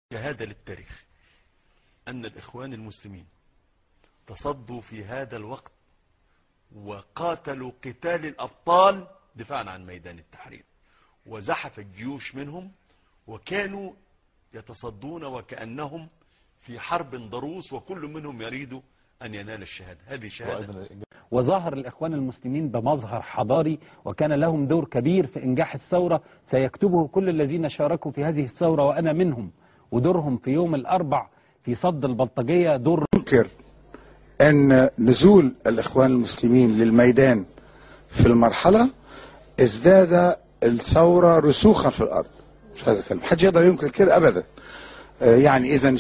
شهادة للتاريخ أن الإخوان المسلمين تصدوا في هذا الوقت وقاتلوا قتال الأبطال دفاعا عن ميدان التحرير وزحف الجيوش منهم وكانوا يتصدون وكأنهم في حرب ضروس وكل منهم يريد أن ينال الشهادة هذه شهادة وظهر الإخوان المسلمين بمظهر حضاري وكان لهم دور كبير في إنجاح الثورة سيكتبه كل الذين شاركوا في هذه الثورة وأنا منهم ودورهم في يوم الأربع في صد البلطجية دور ينكر أن نزول الإخوان المسلمين للميدان في المرحلة ازداد الثورة رسوخا في الأرض مش عايز أتكلم حد يقدر ينكر كده أبدا آه، يعني إذا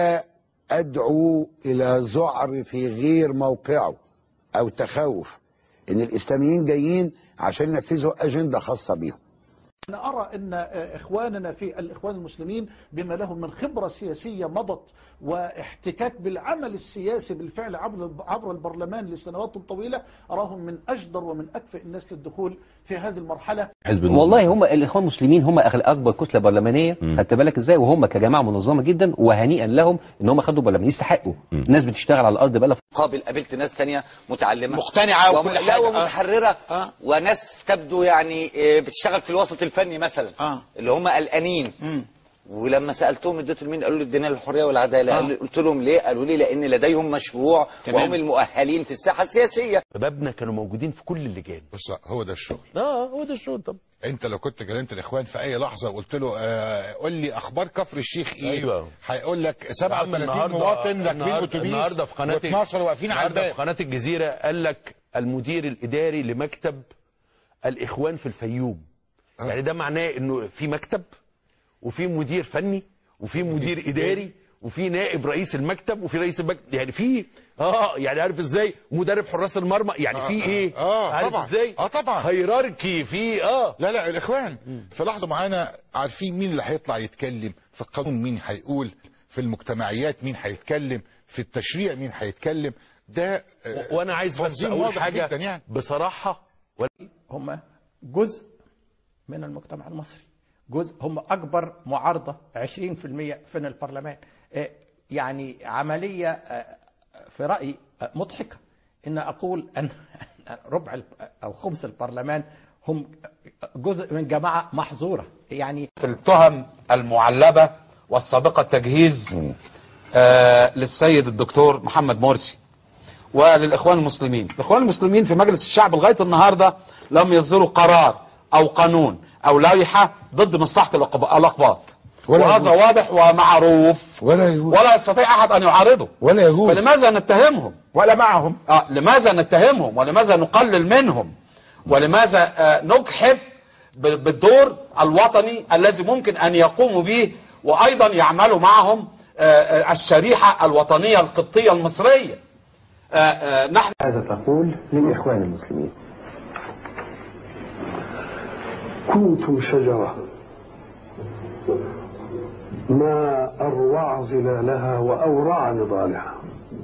أدعو إلى ذعر في غير موقعه أو تخوف إن الإسلاميين جايين عشان ينفذوا أجندة خاصة بيهم أنا أرى أن إخواننا في الإخوان المسلمين بما لهم من خبرة سياسية مضت واحتكاك بالعمل السياسي بالفعل عبر عبر البرلمان لسنوات طويلة أراهم من أجدر ومن أكفئ الناس للدخول في هذه المرحلة حزب والله هم الاخوان المسلمين هم أغل- اكبر كتله برلمانيه خدت بالك ازاي وهم كجماعه منظمه جدا وهنيئا لهم ان هم خدوا برلمان يستحقوا الناس بتشتغل على الارض بقى قابل قابلت ناس تانية متعلمة مقتنعة وم... وكل لا حاجة. ومتحررة آه. وناس تبدو يعني آه، بتشتغل في الوسط الفني مثلا آه. اللي هم قلقانين مم. ولما سالتهم اديتوا لمين قالوا لي ادينا للحريه والعداله آه. قال- قلت لهم ليه قالوا لي لان لديهم مشروع تمام. وهم المؤهلين في الساحه السياسيه شبابنا كانوا موجودين في كل اللجان بص هو ده الشغل اه هو ده الشغل طب انت لو كنت كلمت الاخوان في اي لحظه وقلت له آه قول لي اخبار كفر الشيخ ايه أيوة. هيقول لك 37 النهاردة- مواطن راكبين النهاردة- اتوبيس النهارده في قناه و12 واقفين على النهارده الباب في قناه الجزيره قال لك المدير الاداري لمكتب الاخوان في الفيوم آه. يعني ده معناه انه في مكتب وفي مدير فني وفي مدير اداري وفي نائب رئيس المكتب وفي رئيس المكتب يعني في اه يعني عارف ازاي مدرب حراس المرمى يعني آه، في آه، ايه آه، عارف طبعاً. ازاي آه، طبعاً. هيراركي في اه لا لا الاخوان في لحظه معينه عارفين مين اللي هيطلع يتكلم في القانون مين هيقول في المجتمعيات مين هيتكلم في التشريع مين هيتكلم ده آه، وانا عايز بس تنظيم اقول واضح حاجه جدا يعني بصراحه هم جزء من المجتمع المصري جزء هم أكبر معارضة 20% في البرلمان آه، يعني عملية آه، في رأيي آه، مضحكة إن أقول أن ربع ال- أو خمس البرلمان هم جزء من جماعة محظورة يعني في التهم المعلبة والسابقة التجهيز آه للسيد الدكتور محمد مرسي وللإخوان المسلمين الإخوان المسلمين في مجلس الشعب لغاية النهاردة لم يصدروا قرار أو قانون أو لائحة ضد مصلحة الأقب- الأقباط ولا وهذا يجوز. واضح ومعروف ولا يجوز ولا يستطيع أحد أن يعارضه ولا يجوز فلماذا نتهمهم ولا معهم آه لماذا نتهمهم ولماذا نقلل منهم ولماذا آه نجحف ب- بالدور الوطني الذي ممكن أن يقوموا به وأيضا يعملوا معهم آه، آه، الشريحة الوطنية القبطية المصرية آه، آه، نحن ماذا تقول للإخوان المسلمين كنتم شجرة ما أروع ظلالها وأورع نضالها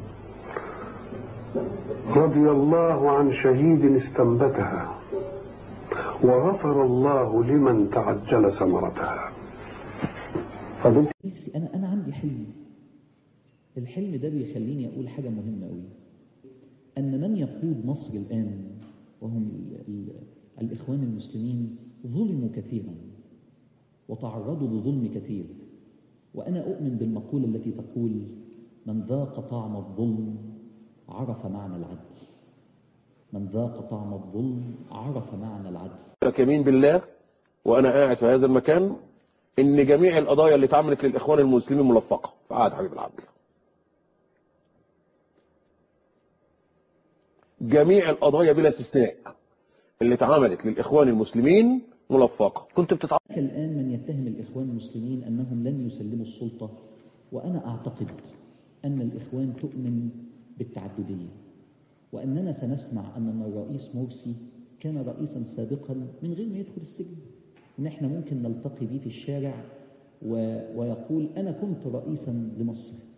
رضي الله عن شهيد استنبتها وغفر الله لمن تعجل ثمرتها فضلت نفسي انا انا عندي حلم الحلم ده بيخليني اقول حاجه مهمه قوي ان من يقود مصر الان وهم ال ال الاخوان المسلمين ظلموا كثيرا وتعرضوا لظلم كثير وانا اؤمن بالمقوله التي تقول من ذاق طعم الظلم عرف معنى العدل من ذاق طعم الظلم عرف معنى العدل لك يمين بالله وأنا قاعد في هذا المكان إن جميع القضايا اللي اتعملت للإخوان المسلمين ملفقة في عهد حبيب العدل جميع القضايا بلا استثناء اللي اتعملت للإخوان المسلمين ملفقة كنت بتتع... هناك الآن من يتهم الإخوان المسلمين أنهم لن يسلموا السلطة وأنا أعتقد أن الإخوان تؤمن بالتعددية وأننا سنسمع أن الرئيس مرسي كان رئيسا سابقا من غير ما يدخل السجن إن إحنا ممكن نلتقي بيه في الشارع و... ويقول أنا كنت رئيسا لمصر